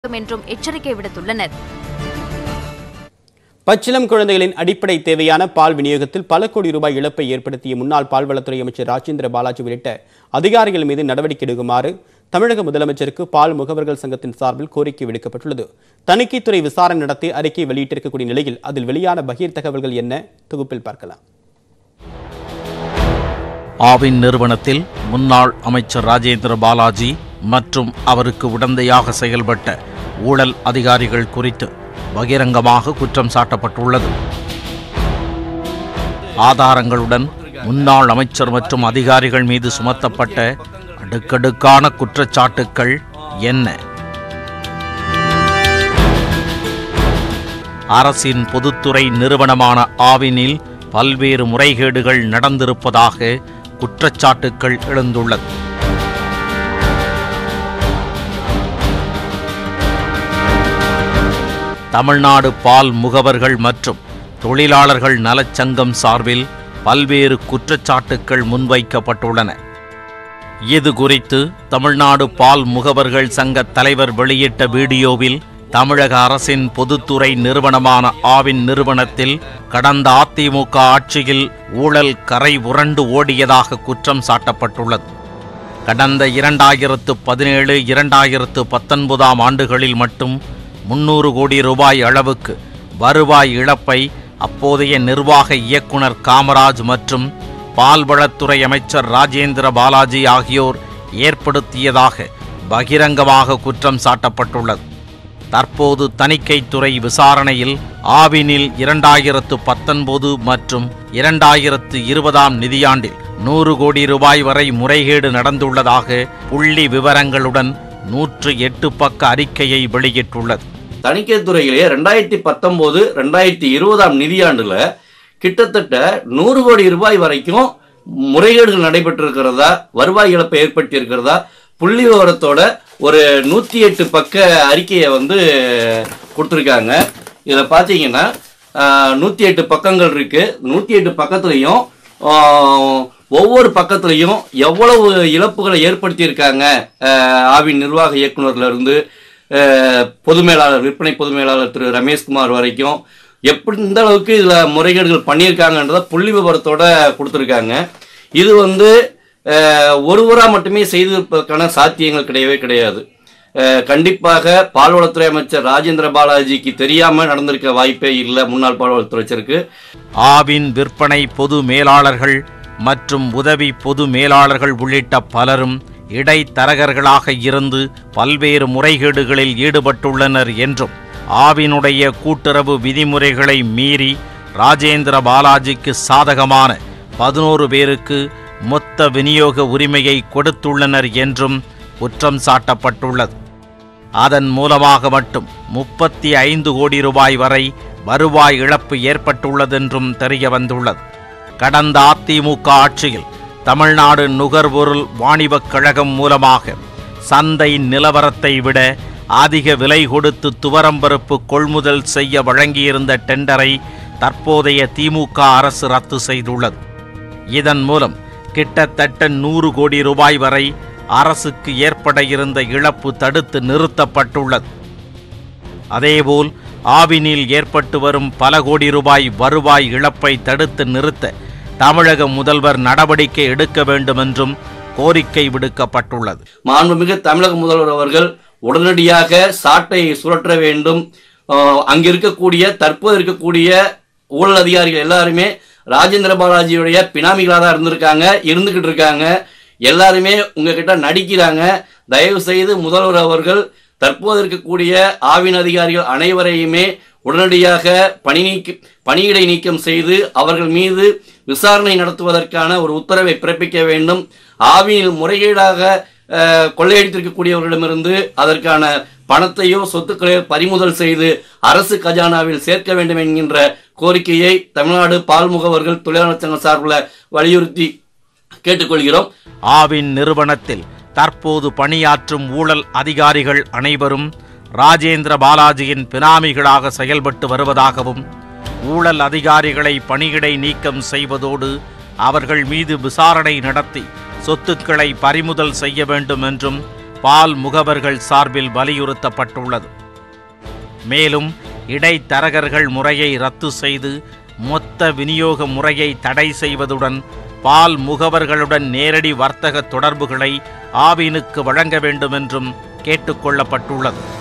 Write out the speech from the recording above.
என்றும் எச்சரிக்கை விடுத்துள்ளனர் பச்சிளம் குழந்தைகளின் அடிப்படை தேவையான பால் விநியோகத்தில் பல கோடி ரூபாய் இழப்பை ஏற்படுத்திய முன்னாள் பால்வளத்துறை அமைச்சர் ராஜேந்திர பாலாஜி உள்ளிட்ட அதிகாரிகள் மீது நடவடிக்கை எடுக்குமாறு தமிழக முதலமைச்சருக்கு பால் முகவர்கள் சங்கத்தின் சார்பில் கோரிக்கை விடுக்கப்பட்டுள்ளது தணிக்கைத்துறை விசாரணை நடத்தி அறிக்கை வெளியிட்டிருக்கக்கூடிய நிலையில் அதில் வெளியான பகீர் தகவல்கள் என்ன தொகுப்பில் பார்க்கலாம் ஆவின் நிறுவனத்தில் முன்னாள் அமைச்சர் ராஜேந்திர பாலாஜி மற்றும் அவருக்கு உடந்தையாக செயல்பட்ட ஊழல் அதிகாரிகள் குறித்து பகிரங்கமாக குற்றம் சாட்டப்பட்டுள்ளது ஆதாரங்களுடன் முன்னாள் அமைச்சர் மற்றும் அதிகாரிகள் மீது சுமத்தப்பட்ட அடுக்கடுக்கான குற்றச்சாட்டுக்கள் என்ன அரசின் பொதுத்துறை நிறுவனமான ஆவினில் பல்வேறு முறைகேடுகள் நடந்திருப்பதாக குற்றச்சாட்டுக்கள் எழுந்துள்ளது தமிழ்நாடு பால் முகவர்கள் மற்றும் தொழிலாளர்கள் நலச்சங்கம் சார்பில் பல்வேறு குற்றச்சாட்டுக்கள் முன்வைக்கப்பட்டுள்ளன இது குறித்து தமிழ்நாடு பால் முகவர்கள் சங்க தலைவர் வெளியிட்ட வீடியோவில் தமிழக அரசின் பொதுத்துறை நிறுவனமான ஆவின் நிறுவனத்தில் கடந்த அதிமுக ஆட்சியில் ஊழல் கரை உரண்டு ஓடியதாக குற்றம் சாட்டப்பட்டுள்ளது கடந்த இரண்டாயிரத்து பதினேழு இரண்டாயிரத்து பத்தொன்பதாம் ஆண்டுகளில் மட்டும் முன்னூறு கோடி ரூபாய் அளவுக்கு வருவாய் இழப்பை அப்போதைய நிர்வாக இயக்குனர் காமராஜ் மற்றும் பால்வளத்துறை அமைச்சர் ராஜேந்திர பாலாஜி ஆகியோர் ஏற்படுத்தியதாக பகிரங்கமாக குற்றம் சாட்டப்பட்டுள்ளது தற்போது தணிக்கைத்துறை விசாரணையில் ஆவினில் இரண்டாயிரத்து பத்தொன்பது மற்றும் இரண்டாயிரத்து இருபதாம் நிதியாண்டில் நூறு கோடி ரூபாய் வரை முறைகேடு நடந்துள்ளதாக புள்ளி விவரங்களுடன் நூற்று எட்டு பக்க அறிக்கையை வெளியிட்டுள்ளது தணிக்கைத்துறையிலே ரெண்டாயிரத்தி பத்தொம்போது ரெண்டாயிரத்தி இருபதாம் நிதியாண்டுல கிட்டத்தட்ட நூறு கோடி ரூபாய் வரைக்கும் முறைகேடுகள் நடைபெற்றிருக்கிறதா வருவாய் இழப்பை ஏற்படுத்தியிருக்கிறதா புள்ளி விவரத்தோட ஒரு நூற்றி எட்டு பக்க அறிக்கையை வந்து கொடுத்துருக்காங்க இதில் பார்த்தீங்கன்னா நூற்றி எட்டு பக்கங்கள் இருக்கு நூற்றி எட்டு பக்கத்துலையும் ஆஹ், ஒவ்வொரு பக்கத்துலையும் எவ்வளவு இழப்புகளை ஏற்படுத்தியிருக்காங்க ஆஹ், ஆவின் நிர்வாக இயக்குனர்ல இருந்து அஹ், பொது மேலாளர் விற்பனை பொது மேலாளர் திரு ரமேஷ்குமார் வரைக்கும் எப்படி இந்த அளவுக்கு இதில் முறைகேடுகள் பண்ணியிருக்காங்கன்றத புள்ளி விவரத்தோட கொடுத்துருக்காங்க இது வந்து அஹ், ஒருவராக மட்டுமே செய்திருப்பதற்கான சாத்தியங்கள் கிடையவே கிடையாது அஹ், கண்டிப்பாக பால்வளத்துறை அமைச்சர் ராஜேந்திர பாலாஜிக்கு தெரியாமல் நடந்திருக்க வாய்ப்பே இல்லை முன்னாள் பால்வளத்துறை அமைச்சருக்கு ஆவின் விற்பனை பொது மேலாளர்கள் மற்றும் உதவி பொது மேலாளர்கள் உள்ளிட்ட பலரும் இடைத்தரகர்களாக இருந்து பல்வேறு முறைகேடுகளில் ஈடுபட்டுள்ளனர் என்றும் ஆவினுடைய கூட்டுறவு விதிமுறைகளை மீறி ராஜேந்திர பாலாஜிக்கு சாதகமான பதினோரு பேருக்கு மொத்த விநியோக உரிமையை கொடுத்துள்ளனர் என்றும் குற்றம் சாட்டப்பட்டுள்ளது அதன் மூலமாக மட்டும் முப்பத்தி ஐந்து கோடி ரூபாய் வரை வருவாய் இழப்பு ஏற்பட்டுள்ளதென்றும் தெரிய வந்துள்ளது கடந்த அதிமுக ஆட்சியில் தமிழ்நாடு நுகர்பொருள் வாணிபக் கழகம் மூலமாக சந்தை நிலவரத்தை விட அதிக விலை கொடுத்து துவரம்பருப்பு கொள்முதல் செய்ய வழங்கியிருந்த டெண்டரை தற்போதைய திமுக அரசு ரத்து செய்துள்ளது இதன் மூலம் கிட்டத்தட்ட நூறு கோடி ரூபாய் வரை அரசுக்கு ஏற்பட இருந்த இழப்பு தடுத்து நிறுத்தப்பட்டுள்ளது அதேபோல் ஆவினில் ஏற்பட்டு வரும் பல கோடி ரூபாய் வருவாய் இழப்பை தடுத்து நிறுத்த தமிழக முதல்வர் நடவடிக்கை எடுக்க வேண்டும் என்றும் கோரிக்கை விடுக்கப்பட்டுள்ளது மாண்புமிகு தமிழக முதல்வர் அவர்கள் உடனடியாக சாட்டை சுழற்ற வேண்டும் ஆஹ் அங்க இருக்கக்கூடிய தற்போது இருக்கக்கூடிய ஊழல் அதிகாரிகள் எல்லாருமே ராஜேந்திர பாலாஜியுடைய பினாமிகளாக தான் இருந்திருக்காங்க இருந்துகிட்டு இருக்காங்க எல்லாருமே உங்ககிட்ட நடிக்கிறாங்க தயவு செய்து முதல்வர் அவர்கள் தற்போது இருக்கக்கூடிய ஆவின் அதிகாரிகள் அனைவரையுமே உடனடியாக பணி நீக்க பணியிடை நீக்கம் செய்து அவர்கள் மீது விசாரணை நடத்துவதற்கான ஒரு உத்தரவை பிறப்பிக்க வேண்டும் ஆவியில் முறைகேடாக அஹ், கொள்ளையடித்திருக்கக்கூடியவர்களிடமிருந்து அதற்கான பணத்தையோ சொத்துக்களையோ பறிமுதல் செய்து அரசு கஜானாவில் சேர்க்க வேண்டும் என்கின்ற கோரிக்கையை தமிழ்நாடு பால் முகவர்கள் தொழிலாளர் சங்க சார்பில் வலியுறுத்தி கேட்டுக்கொள்கிறோம் ஆவின் நிறுவனத்தில் தற்போது பணியாற்றும் ஊழல் அதிகாரிகள் அனைவரும் ராஜேந்திர பாலாஜியின் பினாமிகளாக செயல்பட்டு வருவதாகவும் ஊழல் அதிகாரிகளை பணியிடை நீக்கம் செய்வதோடு அவர்கள் மீது விசாரணை நடத்தி சொத்துக்களை பறிமுதல் செய்ய வேண்டும் என்றும் பால் முகவர்கள் சார்பில் வலியுறுத்தப்பட்டுள்ளது மேலும் இடைத்தரகர்கள் முறையை ரத்து செய்து மொத்த விநியோக முறையை தடை செய்வதுடன் பால் முகவர்களுடன் நேரடி வர்த்தக தொடர்புகளை ஆவினுக்கு வழங்க வேண்டுமென்றும் கேட்டுக்கொள்ளப்பட்டுள்ளது